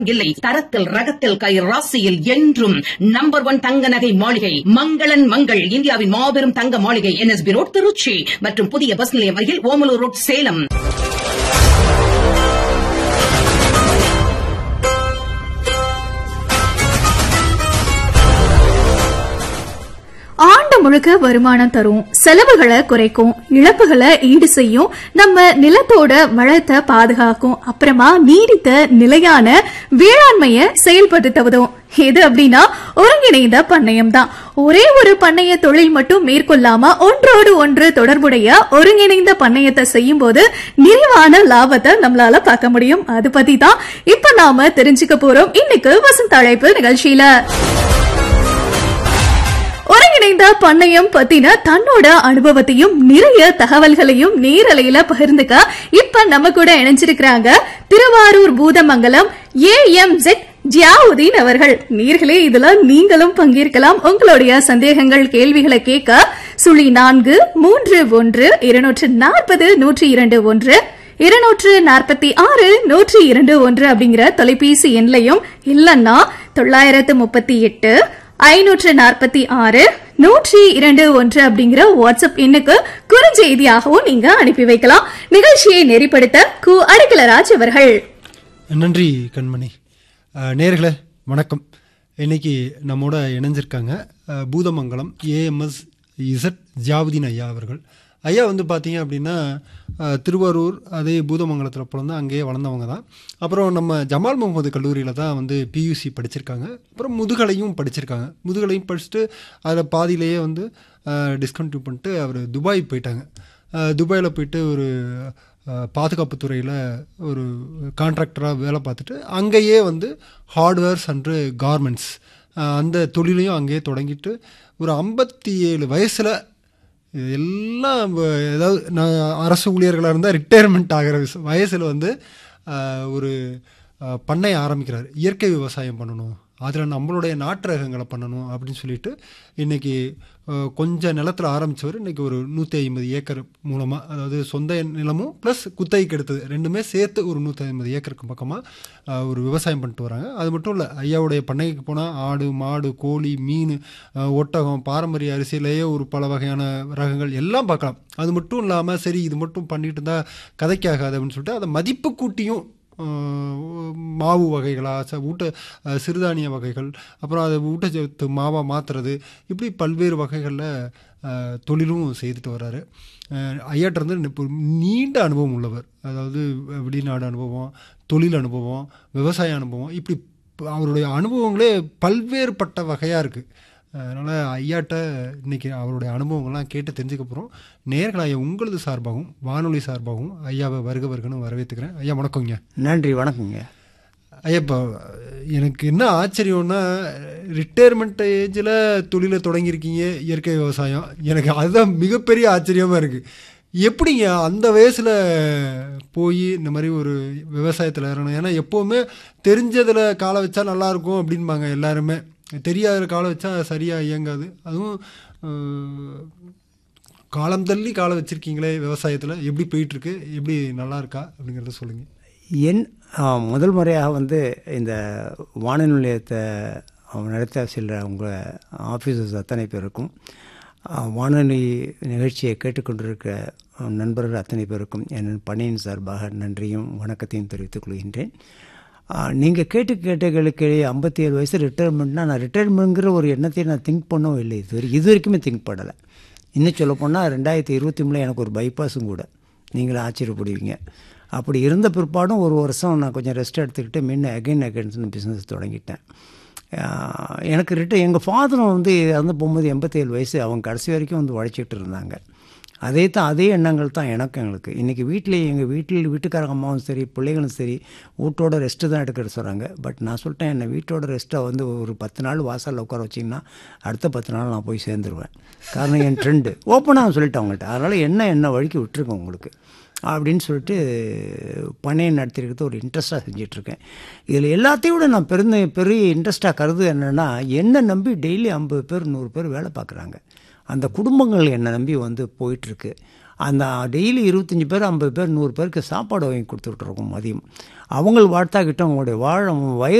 இல்லை தரத்தில் ரகத்தில் கை ராசியில் என்றும் நம்பர் ஒன் தங்க நகை மாளிகை மங்களன் மங்கள் இந்தியாவின் மாபெரும் தங்க மாளிகை என்எஸ்பி ரோட் திருச்சி மற்றும் புதிய பஸ் நிலையம் அருகில் ஓமலூர் ரோட் சேலம் ஆண்டு முழுக்க வருமானம் தரும் செலவுகளை குறைக்கும் இழப்புகளை ஈடு செய்யும் நம்ம நிலத்தோட வளத்தை பாதுகாக்கும் அப்புறமா நீடித்த நிலையான வேளாண்மைய செயல்படுத்த உதவும் எது அப்படின்னா ஒருங்கிணைந்த பண்ணையம் தான் ஒரே ஒரு பண்ணைய தொழில் மட்டும் மேற்கொள்ளாம ஒன்றோடு ஒன்று தொடர்புடைய ஒருங்கிணைந்த பண்ணையத்தை செய்யும் போது நிறைவான லாபத்தை நம்மளால பார்க்க முடியும் அது பத்தி தான் இப்ப நாம தெரிஞ்சுக்க போறோம் இன்னைக்கு வசந்த அழைப்பு நிகழ்ச்சியில ஒருங்கிணைந்த பண்ணையம் பத்தின தன்னோட அனுபவத்தையும் நிறைய தகவல்களையும் நேரலையில பகிர்ந்துக்க இப்ப நம்ம கூட இணைஞ்சிருக்கிறாங்க Thiruvarur Poothamangalam A M Z Ziauddin அவர்கள் நீர்களே இதுல நீங்களும் பங்கேற்கலாம் உங்களுடைய சந்தேகங்கள் கேள்விகளை கேட்க சுழி நான்கு மூன்று ஒன்று இருநூற்று நாற்பது நூற்றி இரண்டு ஒன்று இருநூற்று நாற்பத்தி ஆறு நூற்றி இரண்டு ஒன்று அப்படிங்கிற தொலைபேசி எண்லையும் இல்லன்னா தொள்ளாயிரத்து முப்பத்தி எட்டு ஐநூற்று நாற்பத்தி ஆறு நூற்றி இரண்டு ஒன்று அப்படிங்கிற வாட்ஸ்அப் எண்ணுக்கு குறுஞ்செய்தியாகவும் நீங்க அனுப்பி வைக்கலாம் நிகழ்ச்சியை நெறிப்படுத்த கு அடிக்கலராஜ் அவர்கள் நன்றி கண்மணி அஹ், நேர்களே வணக்கம் இன்னைக்கு நம்மோட இணைஞ்சிருக்காங்க அஹ், பூதமங்கலம் ஏஎம்எஸ் இசட் ஜாவுதீன் ஐயா அவர்கள் ஐயா வந்து பார்த்தீங்க அப்படின்னா அஹ், திருவாரூர் அதே பூதமங்கலத்தில் பிறந்து அங்கேயே வளர்ந்தவங்க தான் அப்புறம் நம்ம ஜமால் முகமது கல்லூரியில் தான் வந்து பியூசி படிச்சிருக்காங்க அப்புறம் முதுகலையும் படிச்சிருக்காங்க முதுகலையும் படிச்சுட்டு அதில் பாதியிலேயே வந்து டிஸ்கண்டினியூ பண்ணிட்டு அவர் துபாய் போயிட்டாங்க அஹ், துபாயில் போயிட்டு ஒரு அஹ், பாதுகாப்பு துறையில் ஒரு கான்ட்ராக்டராக வேலை பார்த்துட்டு அங்கேயே வந்து ஹார்ட்வேர்ஸ் அண்டு கார்மெண்ட்ஸ் அந்த தொழிலையும் அங்கேயே தொடங்கிட்டு ஒரு ஐம்பத்தி ஏழு வயசில் எல்லாம் வ- ஏதாவது நான் அரசு ஊழியர்களாக இருந்தால் ரிட்டையர்மெண்ட் ஆகிற வயசில் வந்து அஹ், ஒரு அஹ், பண்ணை ஆரம்பிக்கிறார் இயற்கை விவசாயம் பண்ணணும் அதில் நம்மளுடைய நாட்டு ரகங்களை பண்ணணும் அப்படின்னு சொல்லிட்டு இன்றைக்கி கொஞ்ச நிலத்தில் ஆரம்பித்தவர் இன்றைக்கி ஒரு நூற்றி ஐம்பது ஏக்கர் மூலமாக அதாவது சொந்த நிலமும் ப்ளஸ் குத்தகைக்கு எடுத்தது ரெண்டுமே சேர்த்து ஒரு நூற்றி ஐம்பது ஏக்கருக்கு பக்கமாக ஒரு விவசாயம் பண்ணிட்டு வராங்க அது மட்டும் இல்லை ஐயாவுடைய பண்ணைக்கு போனால் ஆடு மாடு கோழி மீன் அஹ், ஒட்டகம் பாரம்பரிய அரிசியிலேயே ஒரு பல வகையான ரகங்கள் எல்லாம் பார்க்கலாம் அது மட்டும் இல்லாமல் சரி இது மட்டும் பண்ணிட்டு இருந்தால் கதைக்காகாது அப்படின்னு சொல்லிட்டு அதை மதிப்பு கூட்டியும் அஹ், மாவு வகைகளா ச ஊட்ட அஹ், சிறுதானிய வகைகள் அப்புறம் அதை ஊட்டச்சத்து மாவாக மாற்றுறது இப்படி பல்வேறு வகைகளில் அஹ், தொழிலும் செய்துட்டு வர்றாரு அஹ், ஐயாட்ட இருந்து இப்போ நீண்ட அனுபவம் உள்ளவர் அதாவது வெளிநாடு அனுபவம் தொழில் அனுபவம் விவசாய அனுபவம் இப்படி ப- அவருடைய அனுபவங்களே பல்வேறுபட்ட வகையாக இருக்குது அதனால் ஐயாட்ட இன்னைக்கு அவருடைய அனுபவங்கள்லாம் கேட்டு தெரிஞ்சுக்க போகிறோம் நேர்களாய உங்களது சார்பாகவும் வானொலி சார்பாகவும் ஐயாவை வருக வருகன்னு வரவேற்றுக்கிறேன் ஐயா வணக்கங்க நன்றி வணக்கங்க ஐயா இப்போ எனக்கு என்ன ஆச்சரியம்னா ரிட்டையர்மெண்ட் ஏஜில் தொழிலை தொடங்கியிருக்கீங்க இயற்கை விவசாயம் எனக்கு அதுதான் மிகப்பெரிய ஆச்சரியமாக இருக்குது எப்படிங்க அந்த வயசில் போய் இந்த மாதிரி ஒரு விவசாயத்தில் இறங்கணும் ஏன்னா எப்போவுமே தெரிஞ்சதில் காலை வச்சா நல்லாயிருக்கும் அப்படின்பாங்க எல்லாருமே தெரியாத காலை வச்சா சரியாக இயங்காது அதுவும் அஹ், காலம் தள்ளி காலை வச்சுருக்கீங்களே விவசாயத்தில் எப்படி போயிட்டுருக்கு எப்படி நல்லா இருக்கா அப்படிங்கிறத சொல்லுங்கள் என் ஆ, முதல் முறையாக வந்து இந்த வானொலி நிலையத்தை நடத்த செல்கிற உங்கள் ஆஃபீஸர்ஸ் அத்தனை பேருக்கும் ஆ, வானொலி நிகழ்ச்சியை கேட்டுக்கொண்டிருக்கிற நண்பர்கள் அத்தனை பேருக்கும் என் பணியின் சார்பாக நன்றியும் வணக்கத்தையும் தெரிவித்துக் கொள்கின்றேன் நீங்கள் கேட்டு கேட்டகளுக்கு ஐம்பத்தி ஏழு வயசு ரிட்டையர்மெண்ட்னா நான் ரிட்டையர்மெண்ட்ங்கிற ஒரு எண்ணத்தை நான் திங்க் பண்ணவும் இல்லை இது வரை இது வரைக்குமே திங்க் பண்ணலை இன்னும் சொல்லப்போனால் ரெண்டாயிரத்தி இருபத்தி மூணில் எனக்கு ஒரு பைபாஸும் கூட நீங்களே ஆச்சரியப்படுவீங்க அப்படி இருந்த பிற்பாடும் ஒரு வருஷம் நான் கொஞ்சம் ரெஸ்ட் எடுத்துக்கிட்டு முன்ன அகைன் அகைன்ஸ்னு பிஸ்னஸ் தொடங்கிட்டேன் ஆஹ் எனக்கு ரிட்ட எங்கள் ஃபாதரும் வந்து இறந்து போகும்போது எண்பத்தேழு வயசு அவங்க கடைசி வரைக்கும் வந்து உழைச்சிட்டு இருந்தாங்க அதே தான் அதே எண்ணங்கள் தான் எனக்கும் எங்களுக்கு இன்றைக்கி வீட்டில் எங்கள் வீட்டில் வீட்டுக்காரங்க அம்மாவும் சரி பிள்ளைகளும் சரி வீட்டோட ரெஸ்ட்டு தான் எடுக்கிற சொல்கிறாங்க பட் நான் சொல்லிட்டேன் என்னை வீட்டோட ரெஸ்ட்டை வந்து ஒரு பத்து நாள் வாசலில் உட்கார வச்சிங்கன்னா அடுத்த பத்து நாள் நான் போய் சேர்ந்துருவேன் காரணம் என் ட்ரெண்டு ஓப்பனாக சொல்லிட்டேன் அவங்கள்ட்ட அதனால் என்ன என்ன வழிக்கு விட்டுருக்கேன் உங்களுக்கு அப்படின்னு சொல்லிட்டு பணியை நடத்திருக்கிறது ஒரு இன்ட்ரெஸ்ட்டாக செஞ்சிட்ருக்கேன் இதில் எல்லாத்தையும் விட நான் பெருந்த பெரிய இன்ட்ரெஸ்ட்டாக கருது என்னென்னா என்னை நம்பி டெய்லி ஐம்பது பேர் நூறு பேர் வேலை பார்க்குறாங்க அந்த குடும்பங்கள் என்னை நம்பி வந்து போயிட்டுருக்கு அந்த டெய்லி இருபத்தஞ்சி பேர் ஐம்பது பேர் நூறு பேருக்கு சாப்பாடு வாங்கி கொடுத்துட்ருக்கோம் மதியம் அவங்க வாழ்த்தாக்கிட்ட அவங்களுடைய வாழ வயிறு